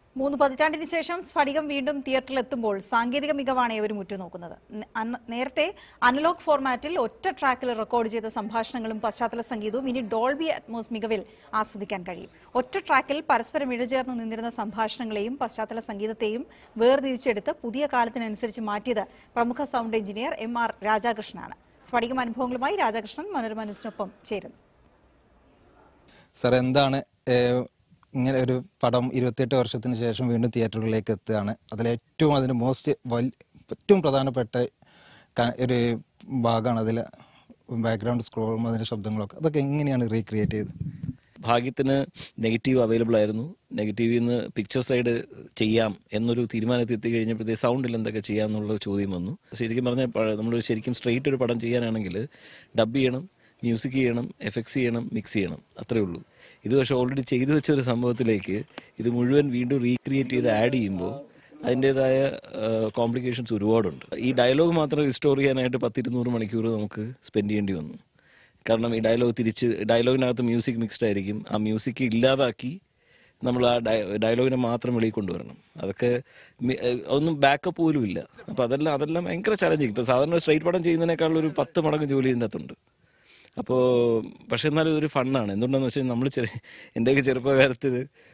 മൂന്ന് പതിറ്റാണ്ടിന് ശേഷം സ്ഫടികം വീണ്ടും തിയേറ്ററിൽ എത്തുമ്പോൾ സാങ്കേതിക മികവാണ് ഏവരും ഉറ്റുനോക്കുന്നത് ന- അന്ന് നേരത്തെ അനലോഗ് ഫോർമാറ്റിൽ ഒറ്റ ട്രാക്കിൽ റെക്കോർഡ് ചെയ്ത സംഭാഷണങ്ങളും പശ്ചാത്തല സംഗീതവും ഇനി ഡോൾബി അറ്റ്മോസ് മികവിൽ ആസ്വദിക്കാൻ കഴിയും ഒറ്റ ട്രാക്കിൽ പരസ്പരം ഇഴചേർന്ന് നിന്നിരുന്ന സംഭാഷണങ്ങളെയും പശ്ചാത്തല സംഗീതത്തെയും വേർതിരിച്ചെടുത്ത് പുതിയ കാലത്തിനനുസരിച്ച് മാറ്റിയത് പ്രമുഖ സൗണ്ട് എഞ്ചിനീയർ എം ആർ രാധാകൃഷ്ണനാണ് സ്ഫടികം അനുഭവങ്ങളുമായി രാധാകൃഷ്ണൻ മനോരമ ന്യൂസിനൊപ്പം ചേരുന്നു സാർ എന്താണ് ഏഹ്, ഇങ്ങനെ ഒരു പടം ഇരുപത്തിയെട്ട് വർഷത്തിന് ശേഷം വീണ്ടും തിയേറ്ററുകളിലേക്ക് എത്തുകയാണ് അതിൽ ഏറ്റവും അതിന് മോസ്റ്റ് വലി ഏറ്റവും പ്രധാനപ്പെട്ട ക- ഒരു ഭാഗമാണ് അതിൽ ബാക്ക്ഗ്രൗണ്ട് സ്ക്രോളും അതിൻ്റെ ശബ്ദങ്ങളൊക്കെ അതൊക്കെ എങ്ങനെയാണ് റീക്രിയേറ്റ് ചെയ്തത് ഭാഗ്യത്തിന് നെഗറ്റീവ് അവൈലബിൾ ആയിരുന്നു നെഗറ്റീവിൽ നിന്ന് പിക്ചർ സൈഡ് ചെയ്യാം എന്നൊരു തീരുമാനത്തിൽ എത്തി കഴിഞ്ഞപ്പോഴത്തേക്ക് സൗണ്ടിൽ എന്തൊക്കെ ചെയ്യാം എന്നുള്ള ചോദ്യം വന്നു ശരിക്കും പറഞ്ഞാൽ നമ്മൾ ശരിക്കും സ്ട്രെയിറ്റ് ഒരു പടം ചെയ്യാനാണെങ്കിൽ ഡബ് ചെയ്യണം മ്യൂസിക് ചെയ്യണം എഫക്ട്സ് ചെയ്യണം മിക്സ് ചെയ്യണം അത്രേ ഉള്ളൂ ഇത് പക്ഷേ ഓൾറെഡി ചെയ്തു വെച്ച ഒരു സംഭവത്തിലേക്ക് ഇത് മുഴുവൻ വീണ്ടും റീക്രിയേറ്റ് ചെയ്ത് ആഡ് ചെയ്യുമ്പോൾ അതിൻ്റെതായ കോംപ്ലിക്കേഷൻസ് ഒരുപാടുണ്ട് ഈ ഡയലോഗ് മാത്രം റിസ്റ്റോർ ചെയ്യാനായിട്ട് പത്തിരുന്നൂറ് മണിക്കൂർ നമുക്ക് സ്പെൻഡ് ചെയ്യേണ്ടി വന്നു കാരണം ഈ ഡയലോഗ് തിരിച്ച് ഡയലോഗിനകത്ത് മ്യൂസിക് മിക്സ്ഡ് ആയിരിക്കും ആ മ്യൂസിക് ഇല്ലാതാക്കി നമ്മൾ ആ ഡയലോഗിനെ മാത്രം വെളിയിൽ കൊണ്ടുവരണം അതൊക്കെ മി- ഏഹ് ഒന്നും ബാക്കപ്പ് പോലും ഇല്ല അപ്പോൾ അതെല്ലാം അതെല്ലാം ഭയങ്കര ചലഞ്ചിങ് ഇപ്പോൾ സാധാരണ സ്ട്രൈറ്റ് പടം ചെയ്യുന്നതിനേക്കാൾ ഒരു പത്ത് മടങ്ങ് ജോലി ഇതിൻ്റെ അകത്തുണ്ട് അപ്പോൾ പക്ഷെ എന്നാലും ഇതൊരു ഫണ്ണാണ് എന്തുകൊണ്ടാന്ന് വെച്ചാൽ നമ്മൾ ചെറിയ എൻ്റെയൊക്കെ ചെറുപ്പകാലത്ത്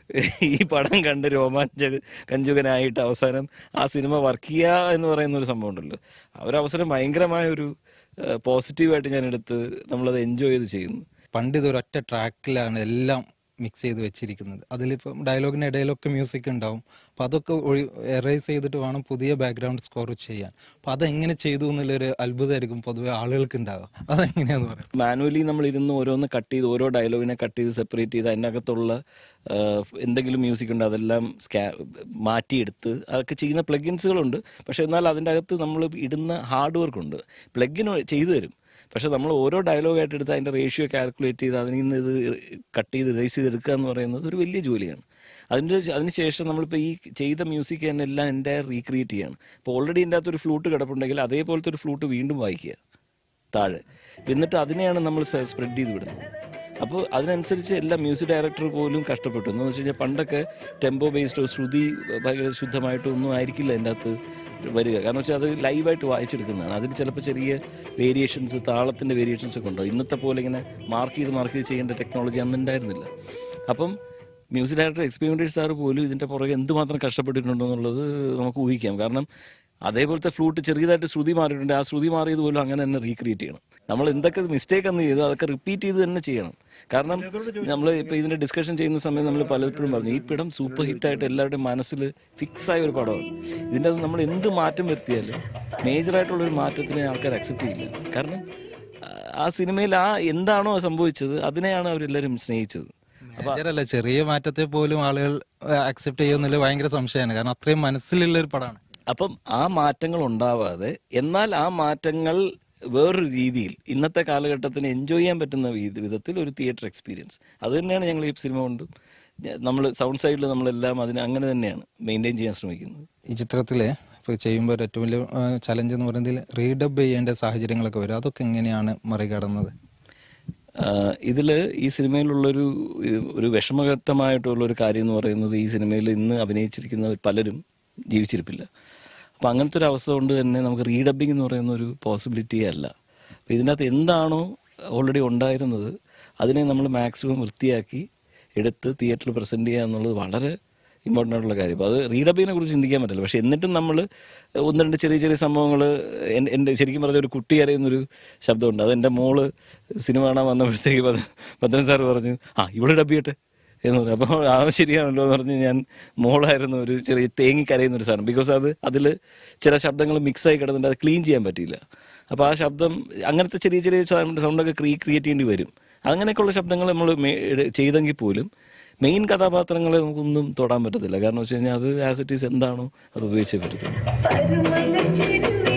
ഈ പടം കണ്ട് രോമാഞ്ച കഞ്ചുകനായിട്ട് അവസാനം ആ സിനിമ വർക്ക് ചെയ്യുക എന്ന് പറയുന്ന ഒരു സംഭവം ഉണ്ടല്ലോ ആ ഒരു അവസരം ഭയങ്കരമായ ഒരു പോസിറ്റീവായിട്ട് ഞാൻ എടുത്ത് നമ്മളത് എൻജോയ് ചെയ്ത് ചെയ്യുന്നു പണ്ട് ഇത് ഒരൊറ്റ ട്രാക്കിലാണ് എല്ലാം മിക്സ് ചെയ്ത് വെച്ചിരിക്കുന്നത് അതിലിപ്പം ഡയലോഗിന് ഇടയിലൊക്കെ മ്യൂസിക് ഉണ്ടാവും അപ്പം അതൊക്കെ എറേസ് ചെയ്തിട്ട് വേണം പുതിയ ബാക്ക്ഗ്രൗണ്ട് സ്കോർ ചെയ്യാൻ അപ്പം അതെങ്ങനെ ചെയ്തു എന്നുള്ളൊരു അത്ഭുതമായിരിക്കും പൊതുവെ ആളുകൾക്ക് ഉണ്ടാവുക അതെങ്ങനെയാന്ന് പറയാം മാനുവലി നമ്മൾ ഇരുന്ന് ഓരോന്ന് കട്ട് ചെയ്ത് ഓരോ ഡയലോഗിനെ കട്ട് ചെയ്ത് സെപ്പറേറ്റ് ചെയ്ത് അതിനകത്തുള്ള ആ, എന്തെങ്കിലും മ്യൂസിക് ഉണ്ട് അതെല്ലാം സ്കാ മാറ്റിയെടുത്ത് അതൊക്കെ ചെയ്യുന്ന പ്ലഗിൻസുകളുണ്ട് പക്ഷെ എന്നാൽ അതിൻ്റെ അകത്ത് നമ്മൾ ഇടുന്ന ഹാർഡ് വർക്ക് ഉണ്ട് പ്ലഗിൻ ചെയ്തു തരും പക്ഷെ നമ്മൾ ഓരോ ഡയലോഗായിട്ട് എടുത്ത് അതിൻ്റെ റേഷ്യോ കാൽക്കുലേറ്റ് ചെയ്ത് അതിൽ നിന്ന് ഇത് കട്ട് ചെയ്ത് റേസ് ചെയ്തെടുക്കുക എന്ന് പറയുന്നത് ഒരു വലിയ ജോലിയാണ് അതിൻ്റെ അതിനുശേഷം നമ്മളിപ്പോൾ ഈ ചെയ്ത മ്യൂസിക് തന്നെ എല്ലാം എൻ്റെ റീക്രിയേറ്റ് ചെയ്യാണ് ഇപ്പോൾ ഓൾറെഡി ഇതിൻ്റെ അകത്ത് ഒരു ഫ്ലൂട്ട് കിടപ്പുണ്ടെങ്കിൽ അതേപോലത്തെ ഒരു ഫ്ലൂട്ട് വീണ്ടും വായിക്കുക താഴെ എന്നിട്ട് അതിനെയാണ് നമ്മൾ സ്പ്രെഡ് ചെയ്ത് വിടുന്നത് അപ്പോൾ അതിനനുസരിച്ച് എല്ലാ മ്യൂസിക് ഡയറക്ടർ പോലും കഷ്ടപ്പെട്ടു എന്ന് വെച്ച് കഴിഞ്ഞാൽ പണ്ടൊക്കെ ടെമ്പോ ബേസ്ഡോ ശ്രുതി ഭയങ്കര ശുദ്ധമായിട്ടോ ഒന്നും ആയിരിക്കില്ല അതിൻ്റെ അകത്ത് വരിക കാരണം വെച്ചാൽ അത് ലൈവായിട്ട് വായിച്ചെടുക്കുന്നതാണ് അതിൽ ചിലപ്പോൾ ചെറിയ വേരിയേഷൻസ് താളത്തിൻ്റെ വേരിയേഷൻസ് ഒക്കെ ഉണ്ടാവും ഇന്നത്തെ പോലെ ഇങ്ങനെ മാർക്ക് ചെയ്ത് മാർക്ക് ചെയ്ത് ചെയ്യേണ്ട ടെക്നോളജി അന്ന് ഉണ്ടായിരുന്നില്ല അപ്പം മ്യൂസിക് ഡയറക്ടർ എക്സ്പീരിയൻസ് സാർ പോലും ഇതിൻ്റെ പുറകെ എന്തുമാത്രം കഷ്ടപ്പെട്ടിട്ടുണ്ടോ എന്നുള്ളത് നമുക്ക് ഊഹിക്കാം കാരണം അതേപോലത്തെ ഫ്ലൂട്ട് ചെറിയതായിട്ട് ശ്രുതി മാറിയിട്ടുണ്ട് ആ ശ്രുതി മാറിയത് പോലും അങ്ങനെ തന്നെ റീക്രിയേറ്റ് ചെയ്യണം നമ്മൾ എന്തൊക്കെ മിസ്റ്റേക്ക് അന്ന് ചെയ്തു അതൊക്കെ റിപ്പീറ്റ് ചെയ്ത് തന്നെ ചെയ്യണം കാരണം നമ്മൾ ഇപ്പോൾ ഇതിന്റെ ഡിസ്കഷൻ ചെയ്യുന്ന സമയത്ത് നമ്മൾ പലപ്പോഴും പറഞ്ഞു ഈ പടം സൂപ്പർ ഹിറ്റായിട്ട് എല്ലാവരുടെയും മനസ്സിൽ ഫിക്സ് ആയ ഒരു പടമാണ് ഇതിൻ്റെ അത് നമ്മൾ എന്ത് മാറ്റം വരുത്തിയാലും മേജറായിട്ടുള്ള ഒരു മാറ്റത്തിനെ ആൾക്കാർ അക്സെപ്റ്റ് ചെയ്യില്ല കാരണം ആ- ആ സിനിമയിൽ ആ എന്താണോ സംഭവിച്ചത് അതിനെയാണ് അവരെല്ലാവരും സ്നേഹിച്ചത് മേജറല്ല ചെറിയ മാറ്റത്തെ പോലും ആളുകൾ അക്സെപ്റ്റ് ചെയ്യുന്നില്ല ഭയങ്കര സംശയമാണ് കാരണം അത്രയും മനസ്സിലുള്ള ഒരു പടമാണ് അപ്പം ആ മാറ്റങ്ങൾ ഉണ്ടാവാതെ എന്നാൽ ആ മാറ്റങ്ങൾ വേറൊരു രീതിയിൽ ഇന്നത്തെ കാലഘട്ടത്തിന് എൻജോയ് ചെയ്യാൻ പറ്റുന്ന വിധ- വിധത്തിൽ ഒരു തിയേറ്റർ എക്സ്പീരിയൻസ് അത് തന്നെയാണ് ഞങ്ങൾ ഈ സിനിമ കൊണ്ട് നമ്മൾ സൗണ്ട് സൈഡിൽ നമ്മളെല്ലാം അതിന് അങ്ങനെ തന്നെയാണ് മെയിൻറ്റെയിൻ ചെയ്യാൻ ശ്രമിക്കുന്നത് ഈ ചിത്രത്തില് ഇപ്പോൾ ചെയ്യുമ്പോൾ ഒരു ഏറ്റവും വലിയ ചലഞ്ച് എന്ന് പറയുന്നതിൽ റീഡബ് ചെയ്യേണ്ട സാഹചര്യങ്ങളൊക്കെ വരും അതൊക്കെ എങ്ങനെയാണ് മറികടന്നത് ഇതിൽ ഈ സിനിമയിലുള്ളൊരു ഇത് ഒരു വിഷമഘട്ടമായിട്ടുള്ള ഒരു കാര്യം എന്ന് പറയുന്നത് ഈ സിനിമയിൽ ഇന്ന് അഭിനയിച്ചിരിക്കുന്ന പലരും ജീവിച്ചിരിപ്പില്ല അപ്പം അങ്ങനത്തെ ഒരു അവസ്ഥ കൊണ്ട് തന്നെ നമുക്ക് റീഡബിങ് എന്ന് പറയുന്ന ഒരു പോസിബിലിറ്റി അല്ല അപ്പം ഇതിനകത്ത് എന്താണോ ഓൾറെഡി ഉണ്ടായിരുന്നത് അതിനെ നമ്മൾ മാക്സിമം വൃത്തിയാക്കി എടുത്ത് തിയേറ്ററിൽ പ്രസൻറ്റ് ചെയ്യുക എന്നുള്ളത് വളരെ ഇമ്പോർട്ടൻ്റ് ആയിട്ടുള്ള കാര്യം അപ്പോൾ അത് റീഡബിങ്ങിനെ കുറിച്ച് ചിന്തിക്കാൻ പറ്റില്ല പക്ഷേ എന്നിട്ടും നമ്മൾ ഒന്ന് രണ്ട് ചെറിയ ചെറിയ സംഭവങ്ങൾ എൻ്റെ ശരിക്കും പറഞ്ഞ ഒരു കുട്ടി അറിയുന്നൊരു ശബ്ദമുണ്ട് അത് എൻ്റെ മോള് സിനിമ കാണാൻ വന്നപ്പോഴത്തേക്ക് പത- പത്തൻ സാർ പറഞ്ഞു ആ ഇവിടെ ഡബ് ചെയ്യട്ടെ എന്ന് പറഞ്ഞു അപ്പോൾ ആ ശരിയാണല്ലോ എന്ന് പറഞ്ഞ് ഞാൻ മോളായിരുന്നു ഒരു ചെറിയ തേങ്ങി കരയുന്ന ഒരു സാധനം ബിക്കോസ് അത് അതിൽ ചില ശബ്ദങ്ങൾ മിക്സായി കിടന്നിട്ട് അത് ക്ലീൻ ചെയ്യാൻ പറ്റിയില്ല അപ്പോൾ ആ ശബ്ദം അങ്ങനത്തെ ചെറിയ ചെറിയ സൗണ്ട് സൗണ്ടൊക്കെ ക്രീ ക്രിയേറ്റ് ചെയ്യേണ്ടി വരും അങ്ങനെയൊക്കെയുള്ള ശബ്ദങ്ങൾ നമ്മൾ ചെയ്തെങ്കിൽ പോലും മെയിൻ കഥാപാത്രങ്ങളെ നമുക്കൊന്നും തൊടാൻ പറ്റത്തില്ല കാരണം വെച്ച് കഴിഞ്ഞാൽ അത് ആസ് ഇറ്റ് ഈസ് എന്താണോ അത് ഉപയോഗിച്ചേ പറ്റത്തുള്ളൂ പരുമലച്ചിരുമി